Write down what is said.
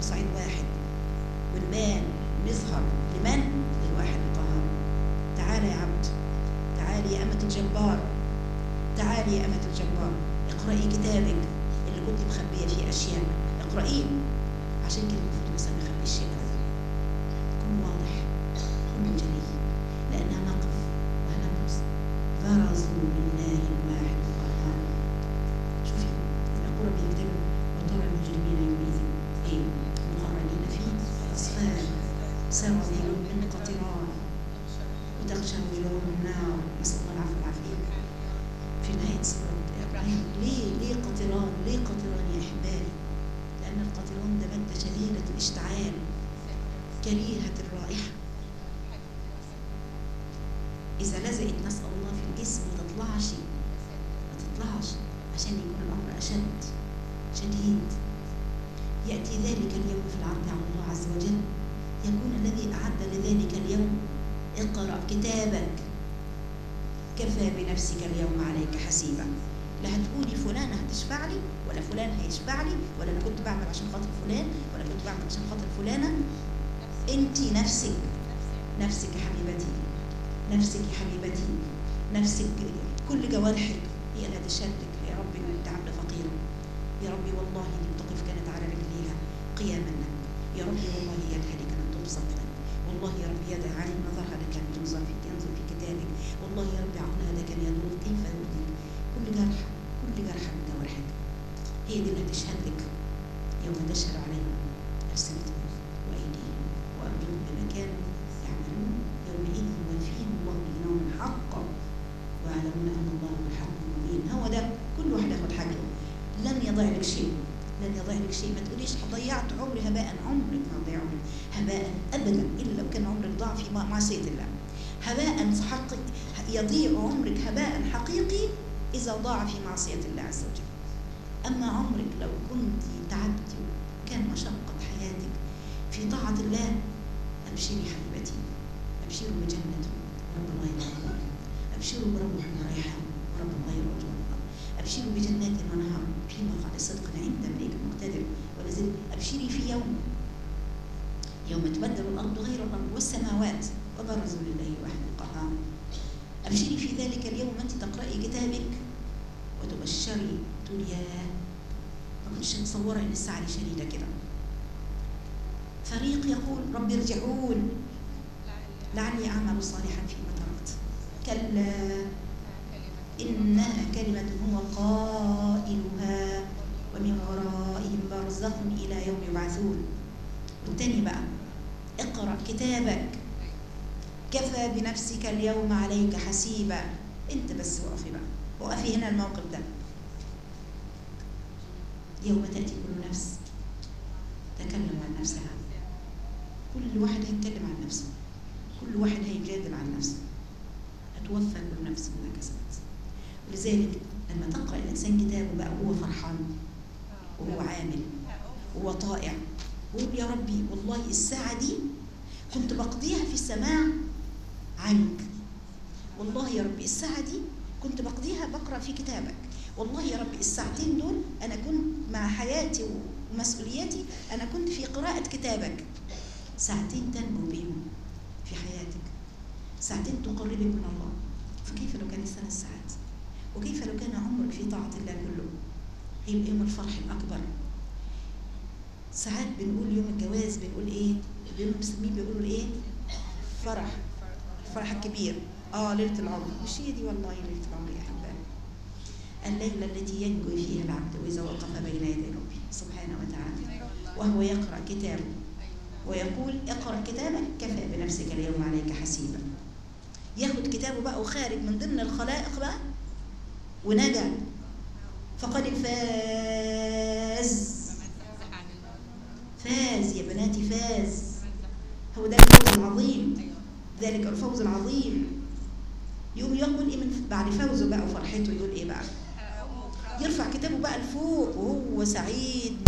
صعيد واحد ونبان نظهر لمن؟ للواحد القهار تعالى يا عبد تعالي يا أمة الجبار تعالي يا أمة الجبار اقرأي كتابك اللي كنت مخبية فيه أشياء اقرأيه عشان كده المفروض الإنسان ما يخبيش شيء أبدا كن واضح كن جلي لأنها نقف وهنبرز برزوا لله الواحد القهار شوفي القرى بيكتبوا وترى المجرمين يومئذ ايه مقرنين في اصفاد سرابيل من قطران وتغشى وجوههم النار نسال الله العفو والعافيه في نهايه سوره ابراهيم ليه ليه قطران ليه قطران يا احبائي لان القطران ده ماده شديده الاشتعال كريهه الرائحه اذا لزقت نسال الله في الجسم ما تطلعش ما تطلعش عشان يكون الامر اشد شديد ياتي ذلك اليوم في العرض على الله عز وجل يكون الذي اعد لذلك اليوم اقرا كتابك كفى بنفسك اليوم عليك حسيبا لا هتقولي فلانة هتشفع لي ولا فلان هيشفع لي ولا انا كنت بعمل عشان خاطر فلان ولا كنت بعمل عشان خاطر فلانة انت نفسك نفسك يا حبيبتي نفسك يا حبيبتي نفسك كل جوارحك هي اللي هتشهدك يا ربي ان انت عبد فقيرة يا ربي والله دي بتقف كانت على رجليها قياما لك يا ربي والله يدها لك ان تبسط لك والله يا ربي يدها عن نظرها لك ان تنظر في ينظر في كتابك والله يا ربي عقلها لك ان يدور كيف يرضيك كل جرح كل جرح من جوارحك هي دي اللي هتشهد لك يوم تشهد عليهم ألسنتهم وأيديهم وأرجلهم بما كانوا يعملون يومئذ يوفيهم الله دينهم حقا ويعلمون أن الله هو الحق المبين هو ده كل واحد ياخد حاجه لن يضيع لك شيء لن يضيع لك شيء ما تقوليش ضيعت عمري هباء عمرك ما ضيع عمرك هباء ابدا الا لو كان عمرك ضاع في معصيه الله هباء حقي يضيع عمرك هباء حقيقي اذا ضاع في معصيه الله عز وجل اما عمرك لو كنت تعبت وكان مشقه حياتك في طاعه الله ابشري حبيبتي ابشروا بجنه رب الله يرحمكم ابشروا بروح وريحان ورب الله يرحمكم أبشروا بجنات ونهر في مقعد صدق عند مليك مقتدر ولذلك أبشري في يوم يوم تبدل الأرض غير الأرض والسماوات وبرزوا لله واحد القهار أبشري في ذلك اليوم أنت تقرأي كتابك وتبشري تقول يا ما كنتش متصورة إن الساعة دي شديدة كده فريق يقول رب ارجعون لعلي أعمل صالحا فيما تركت كلا إنها كلمة هو قائلها ومن ورائهم برزخ إلى يوم يبعثون والتاني بقى اقرأ كتابك كفى بنفسك اليوم عليك حسيبا انت بس وقفي بقى وقفي هنا الموقف ده يوم تأتي كل نفس تكلم عن نفسها كل واحد هيتكلم عن نفسه كل واحد هيجادل عن نفسه هتوفى كل نفس ما كسبت ولذلك لما تقرأ الإنسان كتابه بقى وهو فرحان وهو عامل وهو طائع ويقول يا ربي والله الساعة دي كنت بقضيها في السماع عنك والله يا ربي الساعة دي كنت بقضيها بقرأ في كتابك والله يا ربي الساعتين دول أنا كنت مع حياتي ومسؤولياتي أنا كنت في قراءة كتابك ساعتين تنمو بهم في حياتك ساعتين تقربك من الله فكيف لو كان السنة الساعات وكيف لو كان عمرك في طاعة الله كله هيبقى يوم الفرح الأكبر ساعات بنقول يوم الجواز بنقول إيه اليوم المسلمين بيقولوا إيه فرح الفرح الكبير آه ليلة العمر مش هي دي والله ليلة العمر يا أحبائي الليلة التي ينجو فيها العبد وإذا وقف بين يدي ربه سبحانه وتعالى وهو يقرأ كتابه ويقول اقرأ كتابك كفى بنفسك اليوم عليك حسيبا ياخد كتابه بقى وخارج من ضمن الخلائق بقى ونجا فقد فاز فاز يا بناتي فاز هو ده الفوز العظيم ذلك الفوز العظيم يوم يقول ايه من بعد فوزه بقى وفرحته يقول ايه بقى يرفع كتابه بقى لفوق وهو سعيد